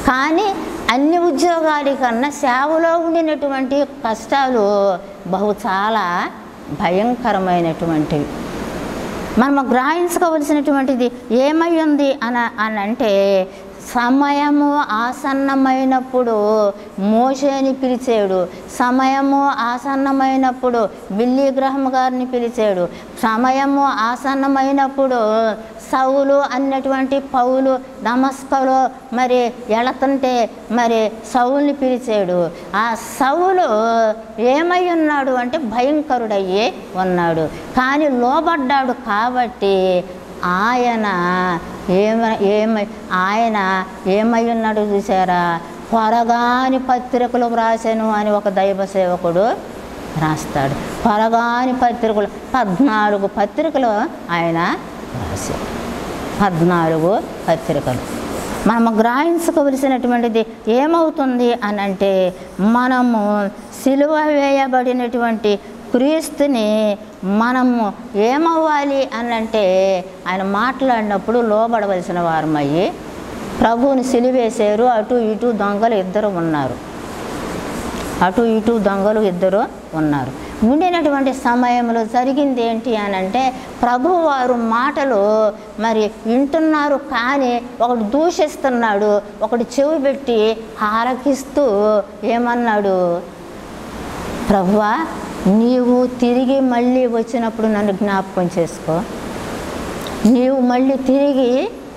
కానీ అన్ని ఉద్యోగాల కన్నా సేవలో ఉండినటువంటి కష్టాలు బహు చాలా భయంకరమైనటువంటివి మనం గ్రహించుకోవలసినటువంటిది ఏమై ఉంది అని అని అంటే సమయము ఆసన్నమైనప్పుడు మోషేని పిలిచాడు సమయము ఆసన్నమైనప్పుడు బిల్లి గ్రహం గారిని పిలిచాడు సమయము ఆసన్నమైనప్పుడు సౌలు అన్నటువంటి పౌలు దమస్కలో మరి ఎళతంటే మరి సౌల్ని పిలిచాడు ఆ సౌలు ఏమై ఉన్నాడు అంటే భయంకరుడయ్యే ఉన్నాడు కానీ లోబడ్డాడు కాబట్టి ఆయన ఏమ ఏమై ఆయన ఏమై ఉన్నాడు చూసారా పొరగాని పత్రికలు వ్రాసాను అని ఒక దైవ సేవకుడు రాస్తాడు పొరగాని పత్రికలు పద్నాలుగు పత్రికలు ఆయన రాశాడు పద్నాలుగు పత్రికలు మనము గ్రహించుకోవలసినటువంటిది ఏమవుతుంది అని అంటే మనము సిలువ వేయబడినటువంటి క్రీస్తుని మనము ఏమవ్వాలి అని అంటే ఆయన మాట్లాడినప్పుడు లోబడవలసిన వారమయ్యి ప్రభువుని సిలివేశారు అటు ఇటు దొంగలు ఇద్దరు ఉన్నారు అటు ఇటు దొంగలు ఇద్దరు ఉన్నారు ఉండినటువంటి సమయంలో జరిగింది ఏంటి అని అంటే ప్రభు వారు మాటలు మరి వింటున్నారు కానీ ఒకడు దూషిస్తున్నాడు ఒకడు చెవి పెట్టి ఆలకిస్తూ ఏమన్నాడు ప్రభువా నీవు తిరిగి మళ్ళీ వచ్చినప్పుడు నన్ను జ్ఞాపకం చేసుకో నీవు మళ్ళీ తిరిగి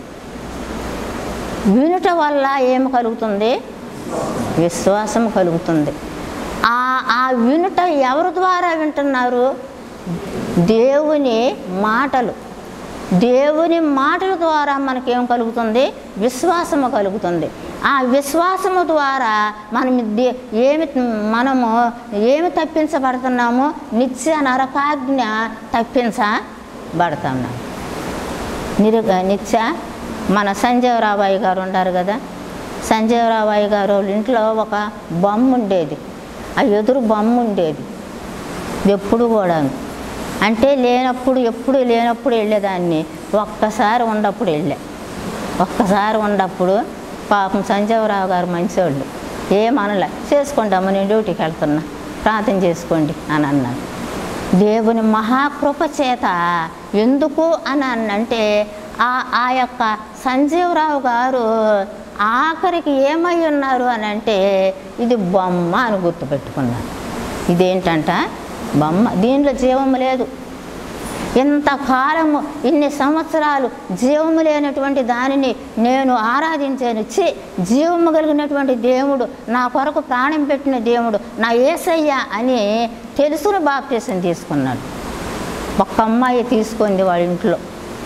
వినుట వల్ల ఏం కలుగుతుంది విశ్వాసం కలుగుతుంది ఆ ఆ వినుట ఎవరి ద్వారా వింటున్నారు దేవుని మాటలు దేవుని మాటల ద్వారా మనకేం కలుగుతుంది విశ్వాసము కలుగుతుంది ఆ విశ్వాసము ద్వారా మనం దే- ఏమి మనము ఏమి తప్పించబడుతున్నామో నిత్య నరకాజ్ఞ తప్పించబడుతున్నాం నిరు నిత్య మన సంజీవరాబాయి గారు ఉన్నారు కదా సంజీవరాబాయి గారు వాళ్ళ ఇంట్లో ఒక బొమ్మ ఉండేది ఆ ఎదురు బొమ్మ ఉండేది ఎప్పుడు కూడాను అంటే లేనప్పుడు ఎప్పుడు లేనప్పుడు వెళ్ళేదాన్ని ఒక్కసారి ఉన్నప్పుడు వెళ్ళా ఒక్కసారి ఉన్నప్పుడు పాపం సంజీవరావు గారు మంచివాళ్ళు ఏమనలే చేసుకోండి నేను డ్యూటీకి వెళ్తున్నా ప్రార్థన చేసుకోండి అని అన్నాడు దేవుని మహాకృప చేత ఎందుకు అని అన్నంటే ఆ ఆ యొక్క సంజీవరావు గారు ఆఖరికి ఏమై ఉన్నారు అని అంటే ఇది బొమ్మ అని గుర్తుపెట్టుకున్నారు ఇదేంటంట బొమ్మ దీనిలో జీవము లేదు ఇంతకాలము ఇన్ని సంవత్సరాలు జీవము లేనటువంటి దానిని నేను ఆరాధించాను చి జీవము కలిగినటువంటి దేవుడు నా కొరకు ప్రాణం పెట్టిన దేవుడు నా ఏసయ్య అని తెలుసుని బాప్తీసం తీసుకున్నాడు ఒక్క అమ్మాయి తీసుకుంది వాళ్ళ ఇంట్లో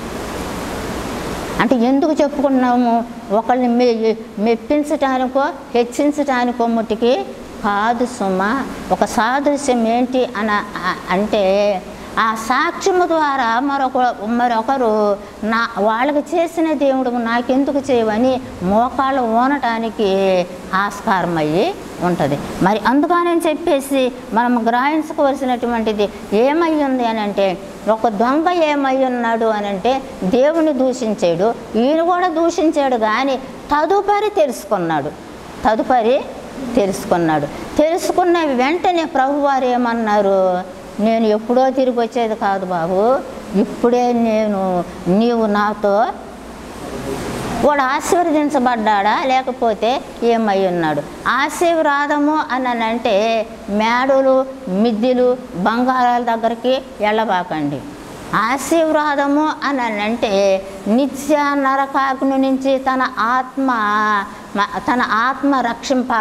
అంటే ఎందుకు చెప్పుకున్నాము ఒకళ్ళని మె మెప్పించటానికో హెచ్చించటానికో ముట్టికి కాదు సుమ ఒక సాదృశ్యం ఏంటి అని అ- అంటే ఆ సాక్ష్యము ద్వారా మరొక మరొకరు నా వాళ్ళకి చేసిన దేవుడు నాకెందుకు చేయవని మోకాళ్ళు ఓనటానికి ఆస్కారం అయ్యి ఉంటుంది మరి అందుకని చెప్పేసి మనం గ్రహించుకోవలసినటువంటిది ఏమై ఉంది అని అంటే ఒక దొంగ ఏమై ఉన్నాడు అని అంటే దేవుని దూషించాడు ఈయన కూడా దూషించాడు కానీ తదుపరి తెలుసుకున్నాడు తదుపరి తెలుసుకున్నాడు తెలుసుకున్న వెంటనే ప్రభువారు ఏమన్నారు నేను ఎప్పుడో తిరిగి వచ్చేది కాదు బాబు ఇప్పుడే నేను నీవు నాతో వాడు ఆశీర్వదించబడ్డాడా లేకపోతే ఏమై ఉన్నాడు ఆశీర్వాదము అని అంటే మేడలు మిద్దెలు బంగారాల దగ్గరికి వెళ్ళబాకండి ఆశీర్వాదము అని అంటే నిత్య నరకాగ్ని నుంచి తన ఆత్మ మ- తన ఆత్మ రక్షింప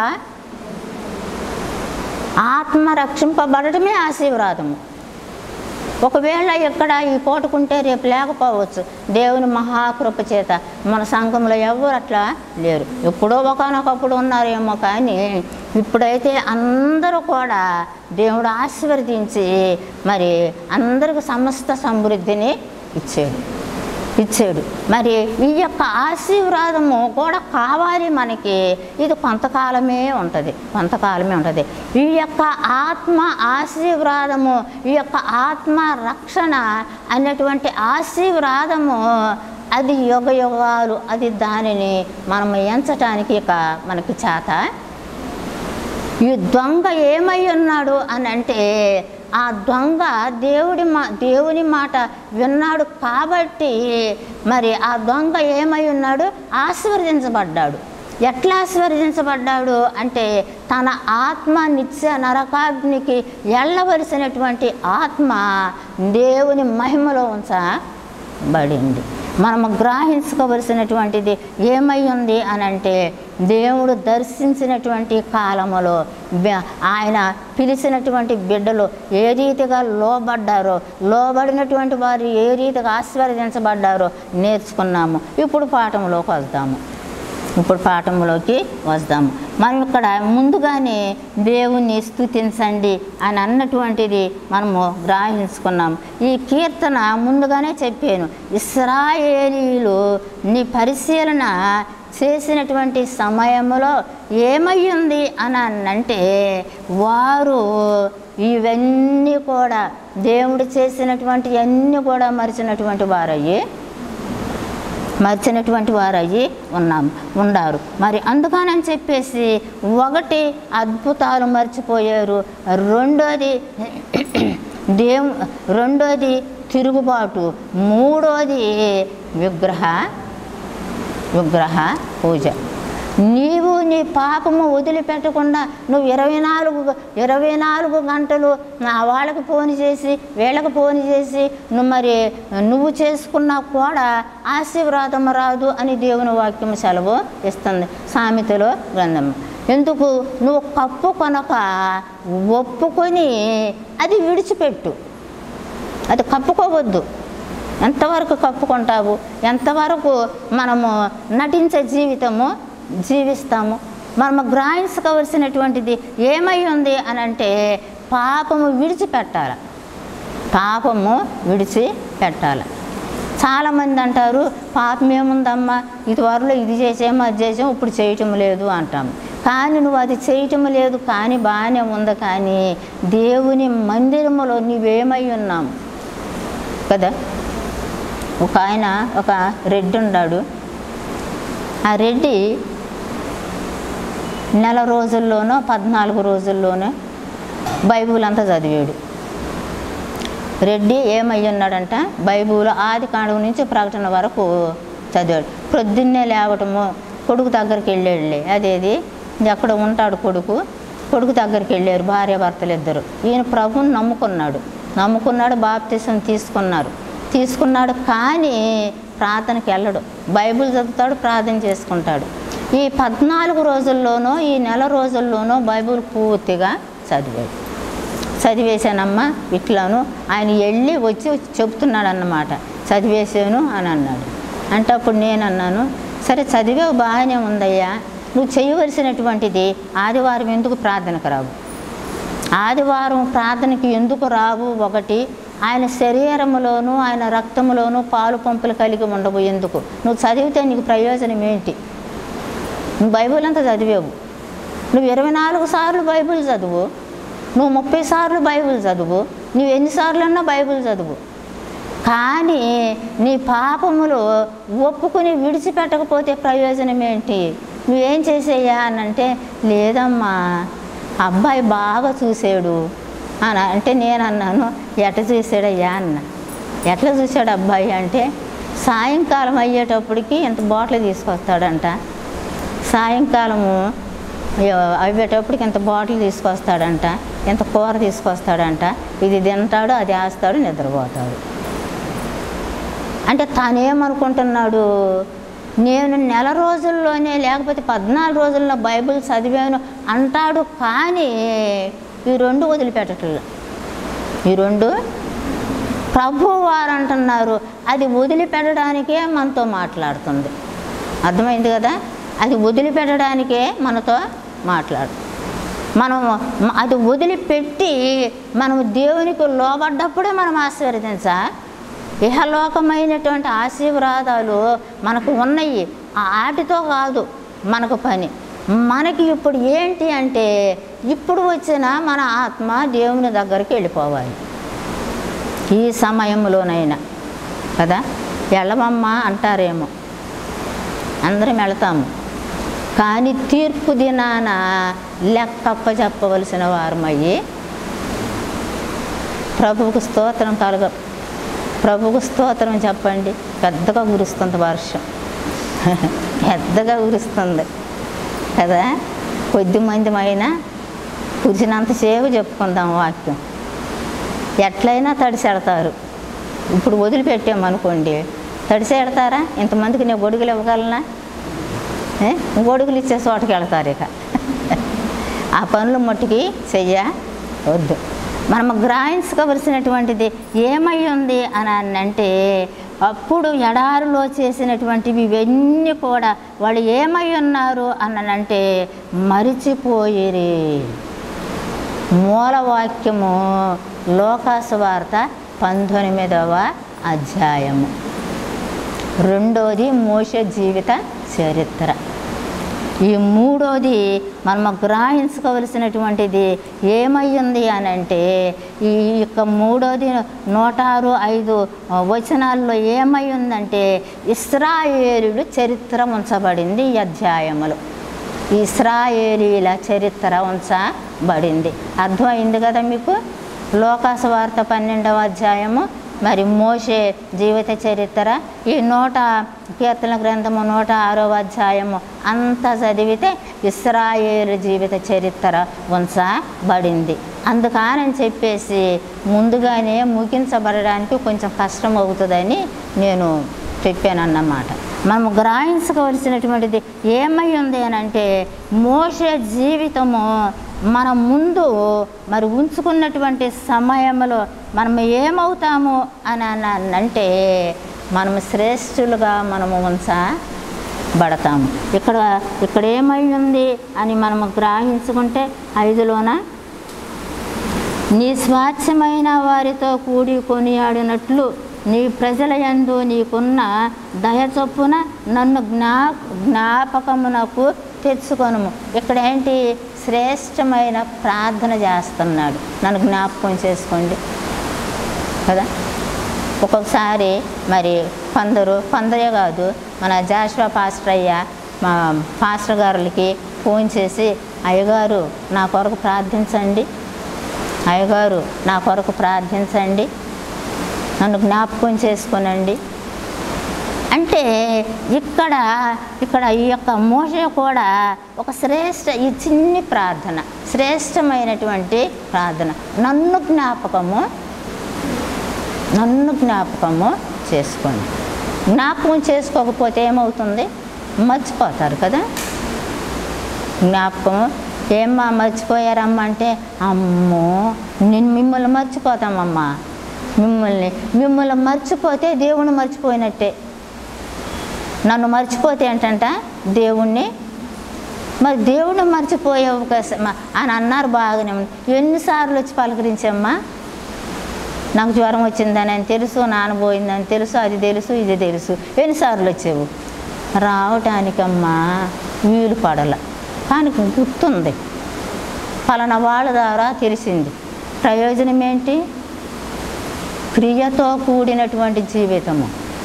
ఆత్మ రక్షింపబడటమే ఆశీర్వాదము ఒకవేళ ఎక్కడ ఈ పోటుకుంటే రేపు లేకపోవచ్చు దేవుని మహాకృప చేత మన సంఘంలో ఎవరు అట్లా లేరు ఎప్పుడో ఒకనొకప్పుడు ఉన్నారేమో కానీ ఇప్పుడైతే అందరూ కూడా దేవుడు ఆశీర్వదించి మరి అందరికి సమస్త సమృద్ధిని ఇచ్చాడు ఇచ్చాడు మరి ఈ యొక్క ఆశీర్వాదము కూడా కావాలి మనకి ఇది కొంతకాలమే ఉంటుంది కొంతకాలమే ఉంటుంది ఈ యొక్క ఆత్మ ఆశీర్వాదము ఈ యొక్క ఆత్మ రక్షణ అనేటువంటి ఆశీర్వాదము అది యుగ యుగాలు అది దానిని మనం ఎంచటానికి ఇక మనకి చేత ఈ దొంగ ఏమై ఉన్నాడు అని అంటే ఆ దొంగ దేవుడి మా దేవుని మాట విన్నాడు కాబట్టి మరి ఆ దొంగ ఏమై ఉన్నాడు ఆశీర్వదించబడ్డాడు ఎట్లా ఆశీర్వదించబడ్డాడు అంటే తన ఆత్మ నిత్య నరకాగ్నికి వెళ్ళవలసినటువంటి ఆత్మ దేవుని మహిమలో ఉంచబడింది మనము గ్రహించుకోవలసినటువంటిది ఏమై ఉంది అని అంటే దేవుడు దర్శించినటువంటి కాలములో బె- ఆయన పిలిచినటువంటి బిడ్డలు ఏ రీతిగా లోబడ్డారో లోబడినటువంటి వారు ఏ రీతిగా ఆశీర్వదించబడ్డారో నేర్చుకున్నాము ఇప్పుడు పాఠంలోకి వద్దాము ఇప్పుడు పాఠంలోకి వస్తాము మనం ఇక్కడ ముందుగానే దేవుణ్ణి స్తుతించండి అని అన్నటువంటిది మనము గ్రహించుకున్నాం ఈ కీర్తన ముందుగానే చెప్పాను ఇస్రాయేలీలు నీ పరిశీలన చేసినటువంటి సమయంలో ఏమయ్యింది అని అంటే వారు ఇవన్నీ కూడా దేవుడు చేసినటువంటి అన్నీ కూడా మరిచినటువంటి వారయ్యి మర్చినటువంటి వారు అయ్యి ఉన్నాం ఉండారు మరి అందుకనని చెప్పేసి ఒకటి అద్భుతాలు మర్చిపోయారు రెండోది దేవు రెండోది తిరుగుబాటు మూడోది విగ్రహ విగ్రహ పూజ నీవు నీ పాపము వదిలిపెట్టకుండా నువ్వు ఇరవై నాలుగు ఇరవై నాలుగు గంటలు నా వాళ్ళకి ఫోన్ చేసి వీళ్ళకి ఫోన్ చేసి నువ్వు మరి నువ్వు చేసుకున్నా కూడా ఆశీర్వాదం రాదు అని దేవుని వాక్యం సెలవు ఇస్తుంది సామెతలో గ్రంథం ఎందుకు నువ్వు కప్పు కొనక ఒప్పుకొని అది విడిచిపెట్టు అది కప్పుకోవద్దు ఎంతవరకు కప్పుకుంటావు ఎంతవరకు మనము నటించే జీవితము జీవిస్తాము మనము గ్రహించుకోవలసినటువంటిది ఏమై ఉంది అని అంటే పాపము విడిచిపెట్టాలి పాపము విడిచిపెట్టాలి చాలామంది అంటారు పాపం ఏముందమ్మా ఇది వరలో ఇది చేసాము అది చేసాము ఇప్పుడు చేయటం లేదు అంటాము కానీ నువ్వు అది చేయటం లేదు కానీ బాగానే ఉంది కానీ దేవుని మందిరములో నీవేమై ఉన్నాము కదా ఒక ఆయన ఒక రెడ్డి ఉన్నాడు ఆ రెడ్డి నెల రోజుల్లోనో పద్నాలుగు రోజుల్లోనో బైబుల్ అంతా చదివాడు రెడ్డి ఏమై ఉన్నాడంట బైబుల్ ఆది కాండం నుంచి ప్రకటన వరకు చదివాడు ప్రొద్దున్నే లేవటము కొడుకు దగ్గరికి వెళ్ళాడులే అదేది ఎక్కడ ఉంటాడు కొడుకు కొడుకు దగ్గరికి వెళ్ళారు భార్య భర్తలు ఇద్దరు ఈయన ప్రభుని నమ్ముకున్నాడు నమ్ముకున్నాడు బాప్తిసం తీసుకున్నారు తీసుకున్నాడు కానీ ప్రార్థనకి వెళ్ళడు బైబిల్ చదువుతాడు ప్రార్థన చేసుకుంటాడు ఈ పద్నాలుగు రోజుల్లోనో ఈ నెల రోజుల్లోనో బైబిల్ పూర్తిగా చదివాడు చదివేశానమ్మా ఇట్లాను ఆయన వెళ్ళి వచ్చి చెప్తున్నాడు అన్నమాట చదివేశాను అని అన్నాడు అంటే అప్పుడు నేను అన్నాను సరే చదివావు బాగానే ఉందయ్యా నువ్వు చేయవలసినటువంటిది ఆదివారం ఎందుకు ప్రార్థనకు రావు ఆదివారం ప్రార్థనకి ఎందుకు రావు ఒకటి ఆయన శరీరములోను ఆయన రక్తములోను పాలు పంపులు కలిగి ఉండవు ఎందుకు నువ్వు చదివితే నీకు ప్రయోజనం ఏంటి నువ్వు బైబిల్ అంతా చదివావు నువ్వు ఇరవై నాలుగు సార్లు బైబిల్ చదువు నువ్వు ముప్పై సార్లు బైబిల్ చదువు నువ్వు ఎన్నిసార్లు అన్నా బైబిల్ చదువు కానీ నీ పాపములు ఒప్పుకుని విడిచిపెట్టకపోతే ప్రయోజనం ఏంటి నువ్వేం చేసేయా అని అంటే లేదమ్మా అబ్బాయి బాగా చూసాడు అని అంటే నేను అన్నాను ఎట చూసాడయ్యా అన్న ఎట్లా చూశాడు అబ్బాయి అంటే సాయంకాలం అయ్యేటప్పటికి ఇంత బాటిల్ తీసుకొస్తాడంట సాయంకాలము అయ్యో- అయ్యేటప్పటికి ఇంత బాటిల్ తీసుకొస్తాడంట ఇంత కూర తీసుకొస్తాడంట ఇది తింటాడు అది వేస్తాడు నిద్రపోతాడు అంటే తానేమనుకుంటున్నాడు నేను నెల రోజుల్లోనే లేకపోతే పద్నాలుగు రోజుల్లో బైబిల్ చదివాను అంటాడు కానీ ఈ రెండు వదిలిపెట్టట్లేదు ఈ రెండు ప్రభు వారు అంటున్నారు అది వదిలిపెట్టడానికే మనతో మాట్లాడుతుంది అర్థమైంది కదా అది వదిలిపెట్టడానికే మనతో మాట్లాడు మనం మ- అది వదిలిపెట్టి మనం దేవునికి లోబడ్డప్పుడే మనం ఆశీర్వదించా ఇహలోకమైనటువంటి ఆశీర్వాదాలు మనకు ఉన్నాయి ఆ ఆటితో కాదు మనకు పని మనకి ఇప్పుడు ఏంటి అంటే ఇప్పుడు వచ్చిన మన ఆత్మ దేవుని దగ్గరికి వెళ్ళిపోవాలి ఈ సమయంలోనైనా కదా వెళ్ళమమ్మా అంటారేమో అందరం వెళతాము కానీ తీర్పు దినాన లెక్కప్ప చెప్పవలసిన వారమయ్యి ప్రభువుకు స్తోత్రం కలగ ప్రభువుకు స్తోత్రం చెప్పండి పెద్దగా కురుస్తుంది వర్షం పెద్దగా కురుస్తుంది కదా కొద్ది మంది అయినా కురిసినంతసేపు చెప్పుకుందాం వాక్యం ఎట్లయినా తడిసెడతారు ఇప్పుడు వదిలిపెట్టామనుకోండి తడిసెడతారా ఇంతమందికి నేను గొడుగులు ఇవ్వగలనా ఏ? గొడుగులు ఇచ్చే చోటకి వెళ్తారు ఇక ఆ పనులు మట్టుకి చెయ్య వద్దు మనం గ్రహించుకోవలసినటువంటిది ఏమై ఉంది అని అని అంటే అప్పుడు ఎడారిలో చేసినటువంటివి ఇవన్నీ కూడా వాళ్ళు ఏమై ఉన్నారు అని అంటే మరిచిపోయిరి మూలవాక్యము లోకాసు వార్త పంతొమ్మిదవ అధ్యాయము రెండోది మోష జీవిత చరిత్ర ఈ మూడోది మనం గ్రహించుకోవలసినటువంటిది ఏమయ్యింది అని అంటే ఈ యొక్క మూడోది నూట ఆరు ఐదు వచనాల్లో ఏమై ఉందంటే ఇస్రాయేలుడు చరిత్ర ఉంచబడింది ఈ అధ్యాయములు ఇస్రాయేలీల చరిత్ర ఉంచబడింది అర్థమైంది కదా మీకు లోకాసు వార్త పన్నెండవ అధ్యాయము మరి మోషే జీవిత చరిత్ర ఈ నూట కీర్తన గ్రంథము నూట ఆరవ అధ్యాయము అంతా చదివితే ఇస్రాయేలు జీవిత చరిత్ర ఉంచబడింది అందుకని చెప్పేసి ముందుగానే ముగించబడడానికి కొంచెం కష్టం అవుతుందని నేను చెప్పానన్నమాట మనం గ్రహించుకోవలసినటువంటిది ఏమై ఉంది అని అంటే మోసే జీవితము మన ముందు మరి ఉంచుకున్నటువంటి సమయంలో మనం ఏమవుతాము అని అని అంటే మనం శ్రేష్ఠులుగా మనము ఉంచబడతాము ఇక్కడ ఇక్కడ ఏమై ఉంది అని మనము గ్రహించుకుంటే ఐదులోన నీ స్వాచ్ఛమైన వారితో కూడి కొనియాడినట్లు నీ ప్రజల యందు నీకున్న దయ చొప్పున నన్ను జ్ఞా జ్ఞాపకమునకు తెచ్చుకొనుము ఇక్కడ ఏంటి శ్రేష్టమైన ప్రార్థన చేస్తున్నాడు నన్ను జ్ఞాపకం చేసుకోండి కదా ఒక్కొక్కసారి మరి కొందరు కొందరే కాదు మన జాషువా పాస్టర్ అయ్య మా పాస్టర్ గారులకి ఫోన్ చేసి అయ్యగారు నా కొరకు ప్రార్థించండి అయ్యగారు నా కొరకు ప్రార్థించండి నన్ను జ్ఞాపకం చేసుకోనండి అంటే ఇక్కడ ఇక్కడ ఈ యొక్క మోస కూడా ఒక శ్రేష్ట ఈ చిన్ని ప్రార్థన శ్రేష్టమైనటువంటి ప్రార్థన నన్ను జ్ఞాపకము నన్ను జ్ఞాపకము చేసుకోండి జ్ఞాపకం చేసుకోకపోతే ఏమవుతుంది మర్చిపోతారు కదా జ్ఞాపకం ఏమ్మా మర్చిపోయారమ్మా అంటే అమ్మో నేను మిమ్మల్ని మర్చిపోతామమ్మా మిమ్మల్ని మిమ్మల్ని మర్చిపోతే దేవుణ్ణి మర్చిపోయినట్టే నన్ను మర్చిపోతే ఏంటంట దేవుణ్ణి మరి దేవుడు మర్చిపోయే అవకాశం అని అన్నారు బాగానే ఉంది ఎన్నిసార్లు వచ్చి పలకరించమ్మా నాకు జ్వరం వచ్చిందని అని తెలుసు నానబోయిందని తెలుసు అది తెలుసు ఇది తెలుసు ఎన్నిసార్లు వచ్చావు రావటానికమ్మా వీలు పడల కానీ గుర్తుంది ఫలానా వాళ్ళ ద్వారా తెలిసింది ప్రయోజనం ఏంటి క్రియతో కూడినటువంటి జీవితము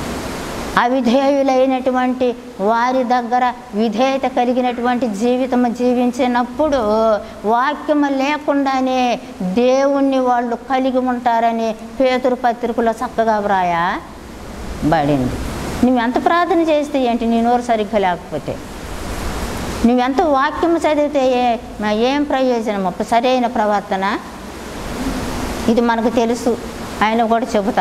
అవిధేయులైనటువంటి వారి దగ్గర విధేయత కలిగినటువంటి జీవితం జీవించినప్పుడు వాక్యము లేకుండానే దేవుణ్ణి వాళ్ళు కలిగి ఉంటారని పేతురు పత్రికలో చక్కగా వ్రాయబడింది నువ్వెంత ప్రార్థన చేస్తే ఏంటి నీ నోరు సరిగ్గా లేకపోతే నువ్వెంత వాక్యం చదివితే ఏ- ఏం ప్రయోజనం ఒక సరైన ప్రవర్తన ఇది మనకు తెలుసు ఆయన కూడా చెబుతా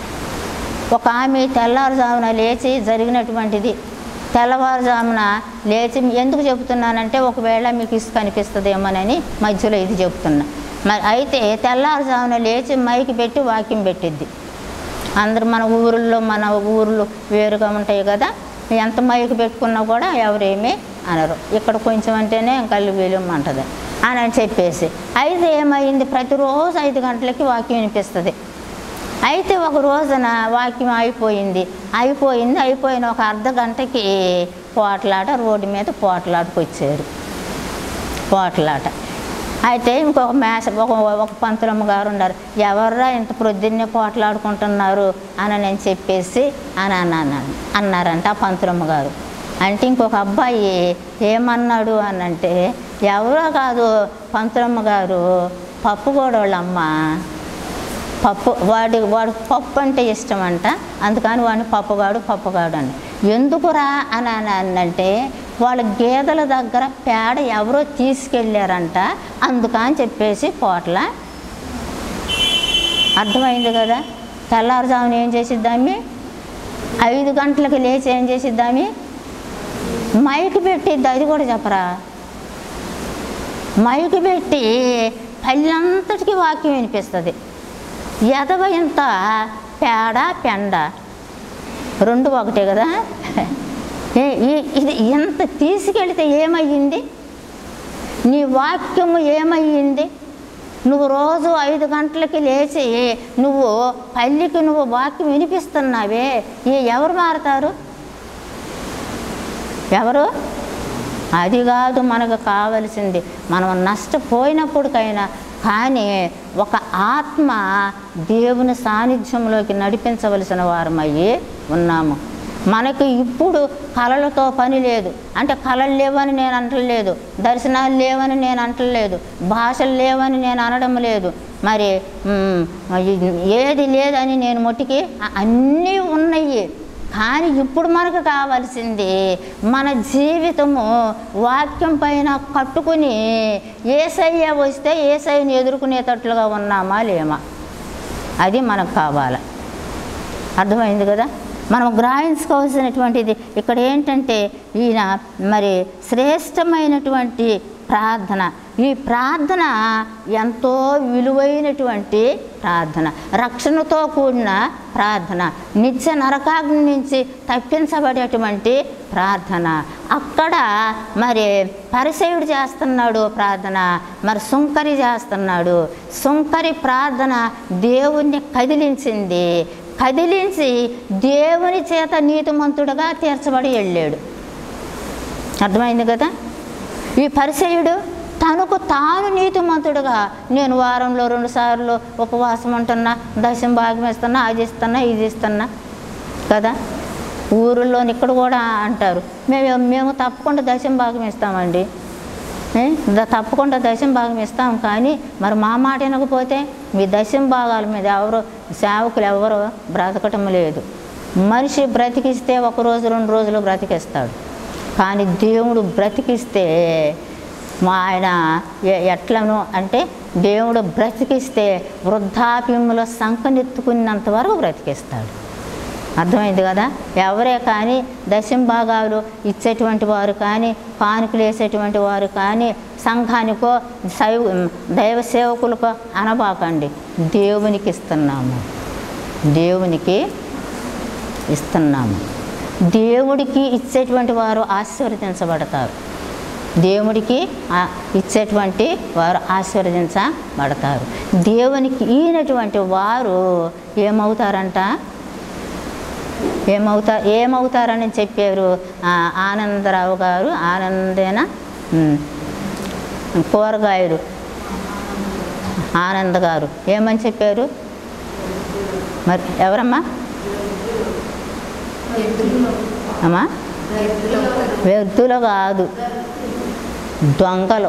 ఒక ఆమె తెల్లవారుజామున లేచి జరిగినటువంటిది తెల్లవారుజామున లేచి ఎందుకు చెబుతున్నానంటే ఒకవేళ మీకు ఇసుక అనిపిస్తుందేమోనని మధ్యలో ఇది చెబుతున్నా మరి అయితే తెల్లవారుజామున లేచి మైకి పెట్టి వాక్యం పెట్టిద్ది అందరూ మన ఊరుల్లో మన ఊర్లు వేరుగా ఉంటాయి కదా ఎంత మైకి పెట్టుకున్నా కూడా ఎవరేమీ అనరు ఇక్కడ కొంచెం అంటేనే కళ్ళు వీలమంటది అని అని చెప్పేసి అయితే ఏమైంది ప్రతిరోజు ఐదు గంటలకి వాక్యం వినిపిస్తుంది అయితే ఒక రోజున వాక్యం అయిపోయింది అయిపోయింది అయిపోయిన ఒక అర్ధ గంటకి పోట్లాట రోడ్డు మీద పోట్లాటకు వచ్చారు పోట్లాట అయితే ఇంకొక మేస ఒక ఒక పంతులమ్మ గారు ఉన్నారు ఎవర్రా ఇంత ప్రొద్దున్నే పోట్లాడుకుంటున్నారు అని నేను చెప్పేసి అని అన్నాను అన్నారంట ఆ పంతులమ్మ గారు అంటే ఇంకొక అబ్బాయి ఏమన్నాడు అని అంటే ఎవరో కాదు పంతులమ్మ గారు పప్పు కూడా వాళ్ళ అమ్మ పప్పు వాడి వాడు పప్పు అంటే ఇష్టం అంట అందుకని వాడిని పప్పుగాడు పప్పుగాడు అని ఎందుకురా అని అని అంటే వాళ్ళ గేదెల దగ్గర పేడ ఎవరో తీసుకెళ్ళారంట అందుకని చెప్పేసి పోట్ల అర్థమైంది కదా తెల్లారుజామున ఏం చేసిద్దామి ఐదు గంటలకు లేచి ఏం చేసిద్దామి మైక్ పెట్టిద్ది అది కూడా చెప్పరా మైక్ పెట్టి పల్లెంతటికి వాక్యం వినిపిస్తుంది ఎదవ ఇంత పేడ పెండ రెండు ఒకటే కదా ఏ- ఈ- ఇది ఎంత తీసుకెళ్తే ఏమయ్యింది నీ వాక్యము ఏమయ్యింది నువ్వు రోజు ఐదు గంటలకి లేచి నువ్వు పల్లికి నువ్వు వాక్యం వినిపిస్తున్నావే ఈ ఎవరు మారుతారు ఎవరు అది కాదు మనకు కావలసింది మనం నష్టపోయినప్పటికైనా కానీ ఒక ఆత్మ దేవుని సాన్నిధ్యంలోకి నడిపించవలసిన వారమయ్యి ఉన్నాము మనకు ఇప్పుడు కళలతో పని లేదు అంటే కళలు లేవని నేను అంటలేదు దర్శనాలు లేవని నేను అంటలేదు భాషలు లేవని నేను అనడం లేదు మరి మ్, ఏది లేదని నేను మొట్టికి అ- అన్నీ ఉన్నాయి కానీ ఇప్పుడు మనకు కావాల్సింది మన జీవితము వాక్యం పైన కట్టుకుని ఏసయ్య వస్తే ఏసయ్యని ఎదుర్కొనేటట్లుగా ఉన్నామా లేమా అది మనకు కావాలి అర్థమైంది కదా మనం గ్రహించుకోవాల్సినటువంటిది ఇక్కడ ఏంటంటే ఈయన మరి శ్రేష్టమైనటువంటి ప్రార్థన ఈ ప్రార్థన ఎంతో విలువైనటువంటి ప్రార్థన రక్షణతో కూడిన ప్రార్థన నిత్య నరకాగ్ని నుంచి తప్పించబడేటువంటి ప్రార్థన అక్కడ మరి పరిసయుడు చేస్తున్నాడు ప్రార్థన మరి సుంకరి చేస్తున్నాడు సుంకరి ప్రార్థన దేవుణ్ణి కదిలించింది కదిలించి దేవుని చేత నీతిమంతుడుగా తీర్చబడి వెళ్ళాడు అర్థమైంది కదా ఈ పరిచయుడు తనకు తాను నీతిమంతుడుగా నేను వారంలో రెండు సార్లు ఉపవాసం ఉంటున్నా దశం భాగం ఇస్తున్నా అది ఇస్తున్నా ఇది ఇస్తున్నా కదా ఊరిలో ఇక్కడ కూడా అంటారు మేము మేము తప్పకుండా దశం భాగం ఇస్తామండి ఏ? ద- తప్పకుండా దశం భాగం ఇస్తాం కానీ మరి మా మాట వినకపోతే మీ దశం భాగాల మీద ఎవరు సేవకులు ఎవరు బ్రతకటం లేదు మనిషి బ్రతికిస్తే ఒక రోజు రెండు రోజులు బ్రతికిస్తాడు కానీ దేవుడు బ్రతికిస్తే మా ఆయన ఎ- ఎట్లను అంటే దేవుడు బ్రతికిస్తే వృద్ధాప్యంలో సంకనెత్తుకున్నంత వరకు బ్రతికిస్తాడు అర్థమైంది కదా ఎవరే కానీ దశం భాగాలు ఇచ్చేటువంటి వారు కానీ కానుకలు వేసేటువంటి వారు కానీ సంఘానికో శైవ దైవ సేవకులకో అనబాకండి దేవునికి ఇస్తున్నాము దేవునికి ఇస్తున్నాము దేవుడికి ఇచ్చేటువంటి వారు ఆశీర్వదించబడతారు దేవుడికి ఆ- ఇచ్చేటువంటి వారు ఆశీర్వదించబడతారు దేవునికి ఈనటువంటి వారు ఏమవుతారంట ఏమవుతా ఏమవుతారని చెప్పారు ఆ, ఆనందరావు గారు ఆనందేన ఉమ్, కూరగాయలు ఆనంద్ గారు ఏమని చెప్పారు మరి ఎవరమ్మా అమ్మా వ్యర్థులు కాదు దొంగలు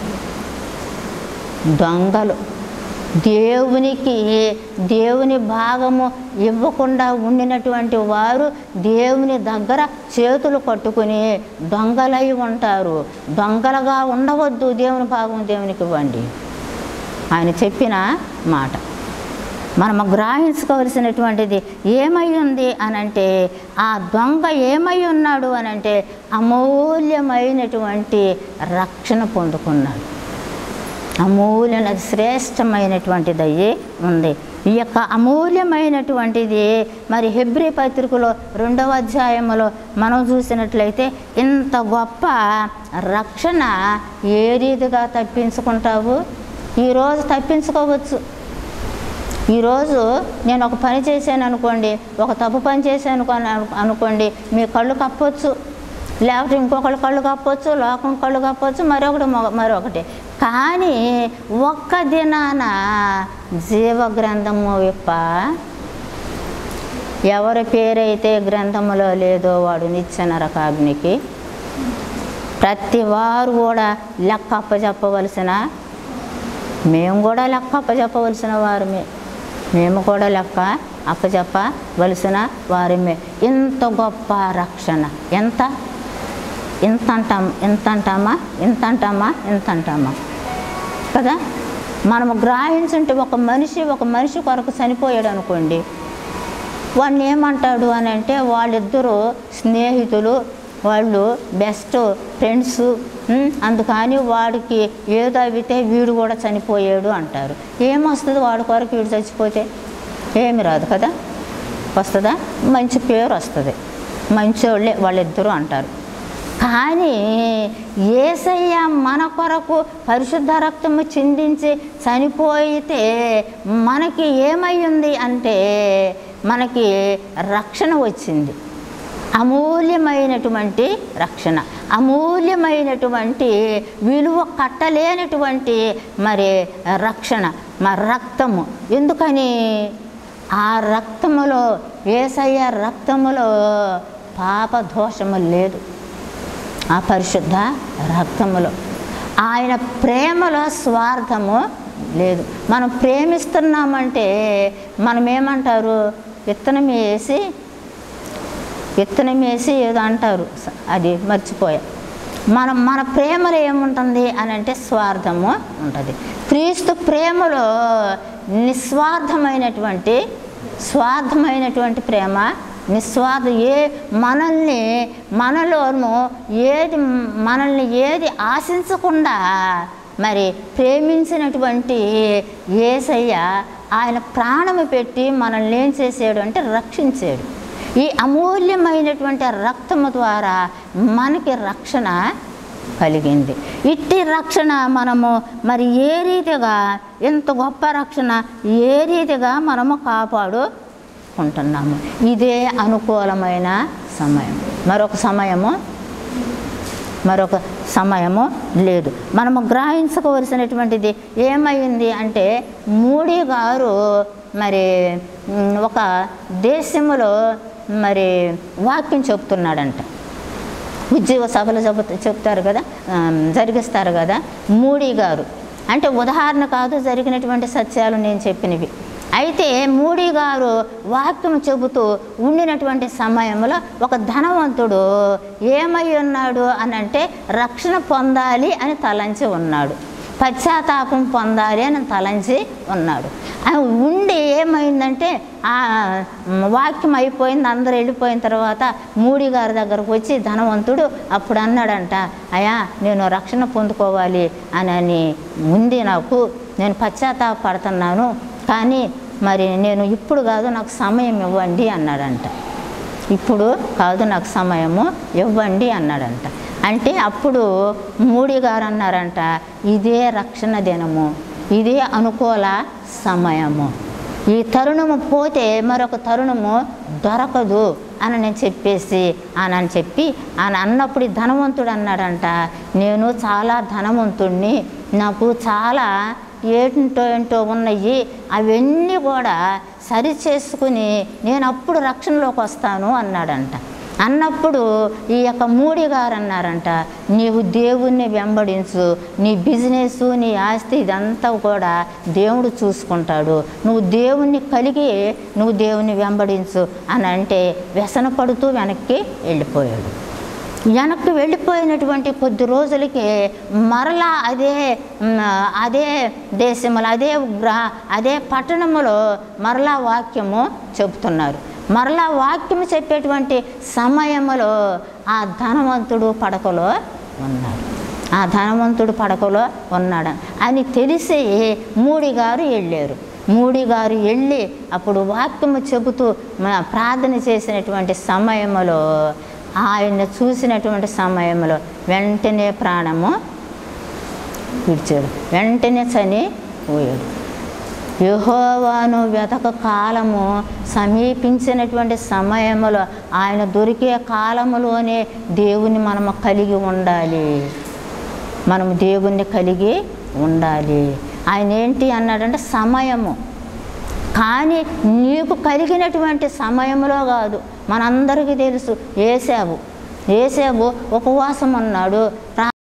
దొంగలు దేవునికి దేవుని భాగము ఇవ్వకుండా ఉండినటువంటి వారు దేవుని దగ్గర చేతులు పట్టుకుని దొంగలై ఉంటారు దొంగలుగా ఉండవద్దు దేవుని భాగం దేవునికి ఇవ్వండి ఆయన చెప్పిన మాట మనము గ్రహించుకోవలసినటువంటిది ఏమై ఉంది అని అంటే ఆ దొంగ ఏమై ఉన్నాడు అని అంటే అమూల్యమైనటువంటి రక్షణ పొందుకున్నాడు అమూల్యమైన శ్రేష్టమైనటువంటిది అయ్యి ఉంది ఈ యొక్క అమూల్యమైనటువంటిది మరి హెబ్రి పత్రికలో రెండవ అధ్యాయంలో మనం చూసినట్లయితే ఇంత గొప్ప రక్షణ ఏ రీతిగా తప్పించుకుంటావు ఈరోజు తప్పించుకోవచ్చు ఈరోజు నేను ఒక పని చేశాను అనుకోండి ఒక తప్పు పని చేశాను కొన- అనుకోండి మీ కళ్ళు కప్పొచ్చు లేకపోతే ఇంకొకళ్ళు కళ్ళు కప్పొచ్చు లోకం కళ్ళు కప్పొచ్చు మరొకటి మొ- మరొకటి కానీ ఒక్క దినాన జీవ గ్రంథము విప్ప ఎవరి పేరైతే గ్రంథములో లేదో వాడు నిత్య నరకాగ్నికి ప్రతి వారు కూడా లెక్క అప్పచెప్పవలసిన మేము కూడా లెక్క అప్పచెప్పవలసిన వారమే మేము కూడా లెక్క అప్పచెప్పవలసిన వారమే ఇంత గొప్ప రక్షణ ఎంత ఇంత అంటాం ఇంత అంటామా ఇంత అంటామా ఇంత అంటామా కదా మనము గ్రహించుంటే ఒక మనిషి ఒక మనిషి కొరకు చనిపోయాడు అనుకోండి వాడిని ఏమంటాడు అని అంటే వాళ్ళిద్దరూ స్నేహితులు వాళ్ళు బెస్ట్ ఫ్రెండ్స్ అందుకని వాడికి ఏదో అవితే వీడు కూడా చనిపోయాడు అంటారు ఏమొస్తుంది వాడి కొరకు వీడు చచ్చిపోతే ఏమి రాదు కదా వస్తుందా మంచి పేరు వస్తుంది మంచోళ్ళే వాళ్ళిద్దరూ అంటారు కానీ ఏసయ్య మన కొరకు పరిశుద్ధ రక్తము చిందించి చనిపోయితే మనకి ఏమయ్యింది అంటే మనకి రక్షణ వచ్చింది అమూల్యమైనటువంటి రక్షణ అమూల్యమైనటువంటి విలువ కట్టలేనటువంటి మరి రక్షణ మరి రక్తము ఎందుకని ఆ రక్తములో ఏసయ్య రక్తములో పాప దోషము లేదు ఆ పరిశుద్ధ రక్తములో ఆయన ప్రేమలో స్వార్థము లేదు మనం ప్రేమిస్తున్నామంటే మనం ఏమంటారు విత్తనం వేసి విత్తనం వేసి ఏదో అంటారు స- అది మర్చిపోయా మనం మన ప్రేమలో ఏముంటుంది అని అంటే స్వార్థము ఉంటుంది క్రీస్తు ప్రేమలో నిస్వార్థమైనటువంటి స్వార్థమైనటువంటి ప్రేమ నిస్వార్థ ఏ మనల్ని మనలోను ఏది మనల్ని ఏది ఆశించకుండా మరి ప్రేమించినటువంటి ఏసయ్య ఆయన ప్రాణము పెట్టి మనల్ని ఏం చేసాడు అంటే రక్షించాడు ఈ అమూల్యమైనటువంటి రక్తము ద్వారా మనకి రక్షణ కలిగింది ఇట్టి రక్షణ మనము మరి ఏ రీతిగా ఎంత గొప్ప రక్షణ ఏ రీతిగా మనము కాపాడుకుంటున్నాము ఇదే అనుకూలమైన సమయం మరొక సమయము మరొక సమయము లేదు మనము గ్రహించుకోవలసినటువంటిది ఏమైంది అంటే మోడీ గారు మరి మ్, ఒక దేశములో మరి వాక్యం చెప్తున్నాడంట ఉద్యోగ సభలు చెబుత చెప్తారు కదా ఆ, జరిగిస్తారు కదా మూడీ గారు అంటే ఉదాహరణ కాదు జరిగినటువంటి సత్యాలు నేను చెప్పినవి అయితే మూడీ గారు వాక్యం చెబుతూ ఉండినటువంటి సమయంలో ఒక ధనవంతుడు ఏమై ఉన్నాడు అని అంటే రక్షణ పొందాలి అని తలంచి ఉన్నాడు పశ్చాత్తాపం పొందాలి అని తలంచి ఉన్నాడు ఆ ఉండి ఏమైందంటే ఆ వాక్యం అయిపోయింది అందరూ వెళ్ళిపోయిన తర్వాత మూడి గారి దగ్గరకు వచ్చి ధనవంతుడు అప్పుడు అన్నాడంట అయ్యా నేను రక్షణ పొందుకోవాలి అని అని ఉంది నాకు నేను పశ్చాత్తాపడుతున్నాను కానీ మరి నేను ఇప్పుడు కాదు నాకు సమయం ఇవ్వండి అన్నాడంట ఇప్పుడు కాదు నాకు సమయము ఇవ్వండి అన్నాడంట అంటే అప్పుడు మూడి గారు అన్నారంట ఇదే రక్షణ దినము ఇదే అనుకూల సమయము ఈ తరుణము పోతే మరొక తరుణము దొరకదు అని నేను చెప్పేసి అని అని చెప్పి ఆయన అన్నప్పుడు ఈ ధనవంతుడు అన్నాడంట నేను చాలా ధనవంతుణ్ణి నాకు చాలా ఏంటో ఏంటో ఉన్నాయి అవన్నీ కూడా సరి చేసుకుని నేను అప్పుడు రక్షణలోకి వస్తాను అన్నాడంట అన్నప్పుడు ఈ యొక్క మూడి గారు అన్నారంట నీవు దేవుణ్ణి వెంబడించు నీ బిజినెస్ నీ ఆస్తి ఇదంతా కూడా దేవుడు చూసుకుంటాడు నువ్వు దేవుణ్ణి కలిగి నువ్వు దేవుణ్ణి వెంబడించు అని అంటే వ్యసన పడుతూ వెనక్కి వెళ్ళిపోయాడు వెనక్కి వెళ్ళిపోయినటువంటి కొద్ది రోజులకి మరలా అదే మ్, అదే దేశంలో అదే గ్రహ అదే పట్టణములో మరలా వాక్యము చెబుతున్నారు మరలా వాక్యము చెప్పేటువంటి సమయంలో ఆ ధనవంతుడు పడకలో ఉన్నాడు ఆ ధనవంతుడు పడకలో ఉన్నాడు అని తెలిసి మూడి గారు వెళ్ళారు మూడి గారు వెళ్ళి అప్పుడు వాక్యము చెబుతూ మ- ప్రార్థన చేసినటువంటి సమయంలో ఆయన చూసినటువంటి సమయంలో వెంటనే ప్రాణము విడిచాడు వెంటనే చనిపోయాడు యెహోవాను వెతక కాలము సమీపించినటువంటి సమయంలో ఆయన దొరికే కాలములోనే దేవుని మనము కలిగి ఉండాలి మనము దేవుణ్ణి కలిగి ఉండాలి ఆయన ఏంటి అన్నాడంటే సమయము కానీ నీకు కలిగినటువంటి సమయంలో కాదు మనందరికీ తెలుసు ఏసావు ఏసావు ఉపవాసం ఉన్నాడు